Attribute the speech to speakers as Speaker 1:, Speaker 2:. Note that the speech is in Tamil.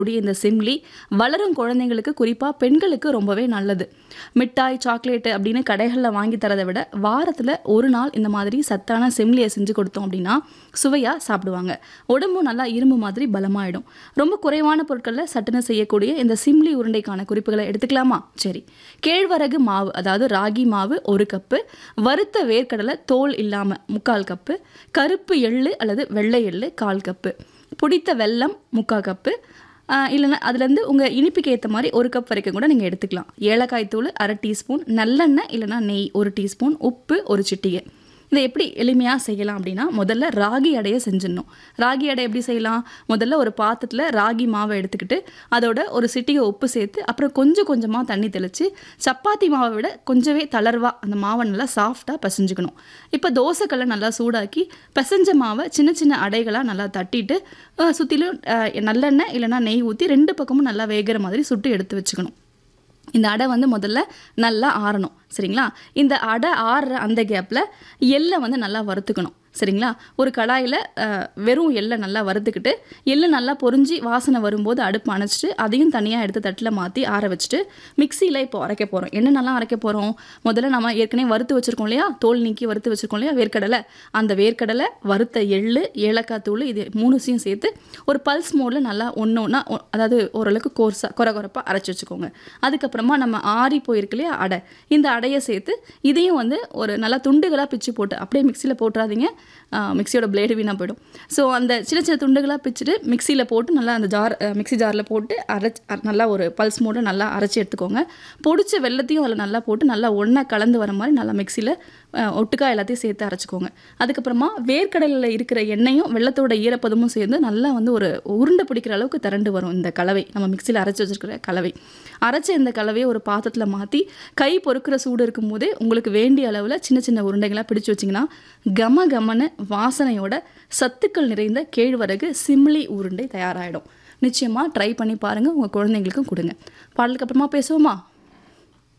Speaker 1: கூடிய இந்த சிம்லி வளரும் குழந்தைங்களுக்கு குறிப்பாக பெண்களுக்கு ரொம்பவே நல்லது மிட்டாய் சாக்லேட்டு அப்படின்னு கடைகளில் வாங்கி தரதை விட வாரத்தில் ஒரு நாள் இந்த மாதிரி சத்தான சிம்லியை செஞ்சு கொடுத்தோம் அப்படின்னா சுவையாக சாப்பிடுவாங்க உடம்பும் நல்லா இரும்பு மாதிரி பலமாயிடும் ரொம்ப குறைவான பொருட்களில் சட்டுன்னு செய்யக்கூடிய இந்த சிம்லி உருண்டைக்கான குறிப்புகளை எடுத்துக்கலாமா சரி கேழ்வரகு மாவு அதாவது ராகி மாவு ஒரு கப்பு வறுத்த வேர்க்கடலை தோல் இல்லாமல் முக்கால் கப்பு கருப்பு எள்ளு அல்லது வெள்ளை எள்ளு கால் கப்பு பிடித்த வெல்லம் முக்கால் கப்பு ஆஹ் இல்லைன்னா அதுலேருந்து உங்கள் இனிப்புக்கு ஏற்ற மாதிரி ஒரு கப் வரைக்கும் கூட நீங்கள் எடுத்துக்கலாம் ஏலக்காய் தூள் அரை டீஸ்பூன் நல்லெண்ணெய் இல்லைன்னா நெய் ஒரு டீஸ்பூன் உப்பு ஒரு சிட்டிகை இதை எப்படி எளிமையாக செய்யலாம் அப்படின்னா முதல்ல ராகி அடையை செஞ்சிடணும் ராகி அடை எப்படி செய்யலாம் முதல்ல ஒரு பாத்திரத்தில் ராகி மாவை எடுத்துக்கிட்டு அதோட ஒரு சிட்டிகை உப்பு சேர்த்து அப்புறம் கொஞ்சம் கொஞ்சமாக தண்ணி தெளித்து சப்பாத்தி மாவை விட கொஞ்சமே தளர்வாக அந்த மாவை நல்லா சாஃப்டாக பிசைஞ்சுக்கணும் இப்போ தோசைக்கல்லை நல்லா சூடாக்கி பிசைஞ்ச மாவை சின்ன சின்ன அடைகளாக நல்லா தட்டிட்டு அஹ், சுற்றிலும் அஹ், நல்லெண்ணெய் இல்லைன்னா நெய் ஊற்றி ரெண்டு பக்கமும் நல்லா வேகிற மாதிரி சுட்டு எடுத்து வச்சுக்கணும் இந்த அடை வந்து முதல்ல நல்லா ஆறணும் சரிங்களா இந்த அடை ஆறுற அந்த கேப்பில் எள்ளை வந்து நல்லா வறுத்துக்கணும் சரிங்களா ஒரு கடாயில் வெறும் எள்ளை நல்லா வறுத்துக்கிட்டு எள்ளு நல்லா பொரிஞ்சு வாசனை வரும்போது அடுப்பு அணைச்சிட்டு அதையும் தனியாக எடுத்து தட்டில் மாற்றி ஆற வச்சுட்டு மிக்சியில் இப்போ அரைக்க போகிறோம் என்னென்னலாம் அரைக்க போகிறோம் முதல்ல நம்ம ஏற்கனவே வறுத்து வச்சுருக்கோம் இல்லையா தோல் நீக்கி வறுத்து வச்சுருக்கோம் இல்லையா வேர்க்கடலை அந்த வேர்க்கடலை வறுத்த எள்ளு ஏலக்காய் தூள் இது மூணுத்தையும் சேர்த்து ஒரு பல்ஸ் மோடில் நல்லா ஒன்று ஒன்றா அதாவது ஓரளவுக்கு கோர்ஸாக குறை குறைப்பாக அரைச்சி வச்சுக்கோங்க அதுக்கப்புறமா நம்ம ஆறி போயிருக்கு இல்லையா அடை இந்த அடையை சேர்த்து இதையும் வந்து ஒரு நல்லா துண்டுகளாக பிச்சு போட்டு அப்படியே மிக்சியில் போட்டுறாதீங்க ஆஹ் மிக்சியோட பிளேடு வீணாக போயிடும் ஸோ அந்த சின்ன சின்ன துண்டுகளாக பிச்சுட்டு மிக்சியில் போட்டு நல்லா அந்த ஜார் மிக்ஸி ஜாரில் போட்டு அரைச்சி நல்லா ஒரு பல்ஸ் மோட நல்லா அரைச்சி எடுத்துக்கோங்க பொடிச்ச வெள்ளத்தையும் அதில் நல்லா போட்டு நல்லா ஒன்றா கலந்து வர மாதிரி நல்லா மிக்சியில் ஒட்டுக்கா எல்லாத்தையும் சேர்த்து அரைச்சிக்கோங்க அதுக்கப்புறமா வேர்க்கடலில் இருக்கிற எண்ணெயும் வெள்ளத்தோட ஈரப்பதமும் சேர்ந்து நல்லா வந்து ஒரு உருண்டை பிடிக்கிற அளவுக்கு திரண்டு வரும் இந்த கலவை நம்ம மிக்சியில் அரைச்சி வச்சிருக்கிற கலவை அரைச்ச இந்த கலவையை ஒரு பாத்திரத்தில் மாற்றி கை பொறுக்கிற சூடு இருக்கும் போதே உங்களுக்கு வேண்டிய அளவில் சின்ன சின்ன உருண்டைகளாக பிடிச்சு வச்சிங்கன்னா கம கமன்னு வாசனையோட சத்துக்கள் நிறைந்த கேழ்வரகு சிம்லி உருண்டை தயாராகிடும் நிச்சயமாக ட்ரை பண்ணி பாருங்கள் உங்கள் குழந்தைங்களுக்கும் கொடுங்க பாடலுக்கு அப்புறமா பேசுவோமா